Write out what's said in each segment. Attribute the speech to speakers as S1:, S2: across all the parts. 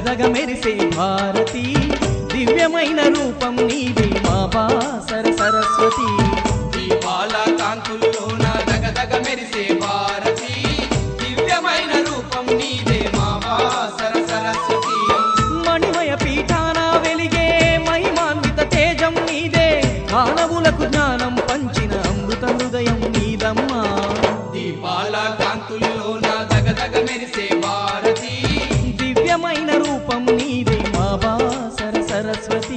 S1: దగదగ మెరిసే భారతి దివ్యమైన రూపం నీవే మా బాసర సరస్వతి
S2: దీపాల కాంతుల్లోన దగదగ మెరిసే భారతి దివ్యమైన రూపం నీదే మా వాసర సరస్వతి
S1: మణిమయ పీఠాన వెలిగే మహిమాన్విత తేజం నీదే మానవులకు జ్ఞానం పంచిన అమృత హృదయం నీదమ్మా
S2: దీపాల కాంతుల్లోన దగదగ మెరిసే భారతి
S1: దివ్యమైన రూపం నీదే మా బాసర సరస్వతి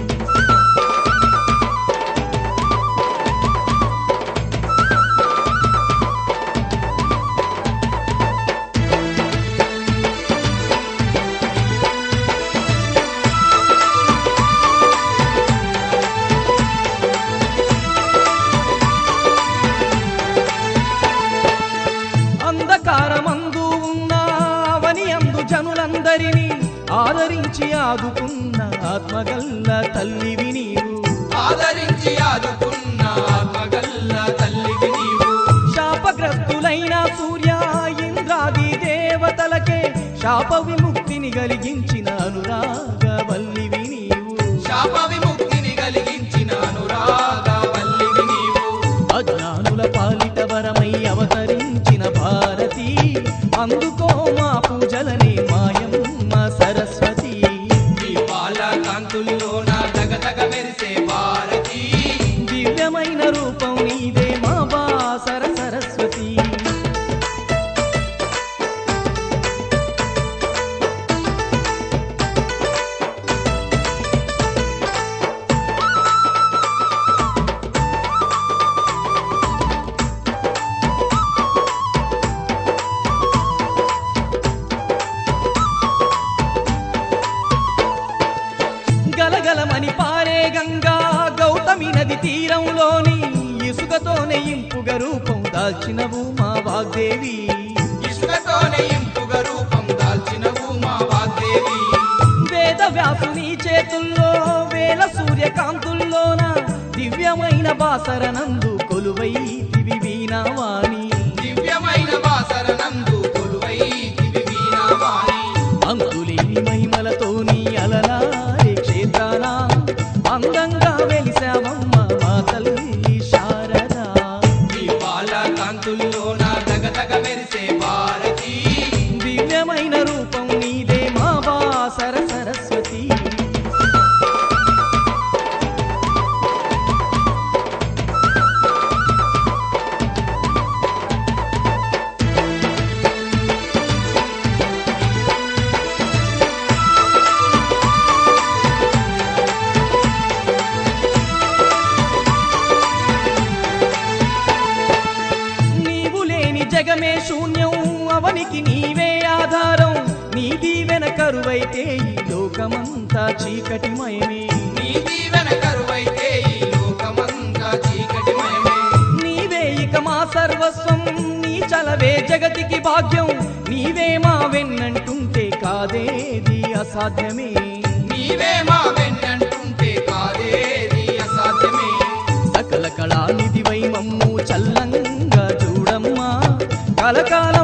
S1: అంధకారమందు ఉన్న అవని అందు జనులందరినీ ఆదరించి ఆదుకున్న ఆత్మగల్ల తల్లివి నీవు
S2: ఆదరించి ఆదుకున్న ఆత్మగల్ల తల్లివి నీవు
S1: శాపగ్రస్తులైన సూర్య ఇంద్రాది దేవతలకే శాప విముక్తిని కలిగించిన అనురాగవల్లివి నీవు
S2: శాప విముక్తిని కలిగించిన అనురాగ వల్లివి నీవు
S1: అజ్ఞానుల పాలిట వరమై అవతరించిన భారతి అందుకో మా పూజలని మాయమ్మ సరస్వతి
S2: దీపాల కాంతుల్లోన దగదగ మెరిసే భారతి
S1: దివ్యమైన రూపం నీదే మా బాసర సరస్వతి గలగలమని పారే గంగా గౌతమి నది తీరంలోని ఇసుకతోనే ఇంపుగ రూపం దాల్చినవు మా వాగ్దేవి
S2: ఇసుకతోనే ఇంపుగ రూపం దాల్చినవు మా వాగ్దేవి
S1: వేద వ్యాసుని చేతుల్లో వేల సూర్యకాంతుల్లోన దివ్యమైన బాసరనందు కొలువై దివి వీణావాణి
S2: దివ్యమైన వాసరనందు కొలువై దివి వీణావాణి
S1: అంతులేని మహిమలతోని అలలారే క్షేత్రాన అందంగా వెలిసావమ్మ మా తల్లి శారదా
S2: దీపాల కాంతుల్లోన దగదగ మెరిసే భారతి
S1: దివ్యమైన రూపం నీదే మా బాసర సరస్వతి నీవు లేని జగమే శూన్యం అవనికి నీవే ఆధారం నీ దీవెన కరువైతే ఈ లోకమంతా చీకటిమయమే
S2: నీ దీవెన కరువైతే ఈ లోకమంతా చీకటిమయమే
S1: నీవే ఇక మా సర్వస్వం నీ చలవే జగతికి భాగ్యం నీవే మా వెన్నంటుంటే కాదేది అసాధ్యమే
S2: నీవే మా వెన్నంటుంటే కాదేది అసాధ్యమే
S1: సకల కళానిధివై మమ్ము చల్లంగా చూడమ్మా కలకాల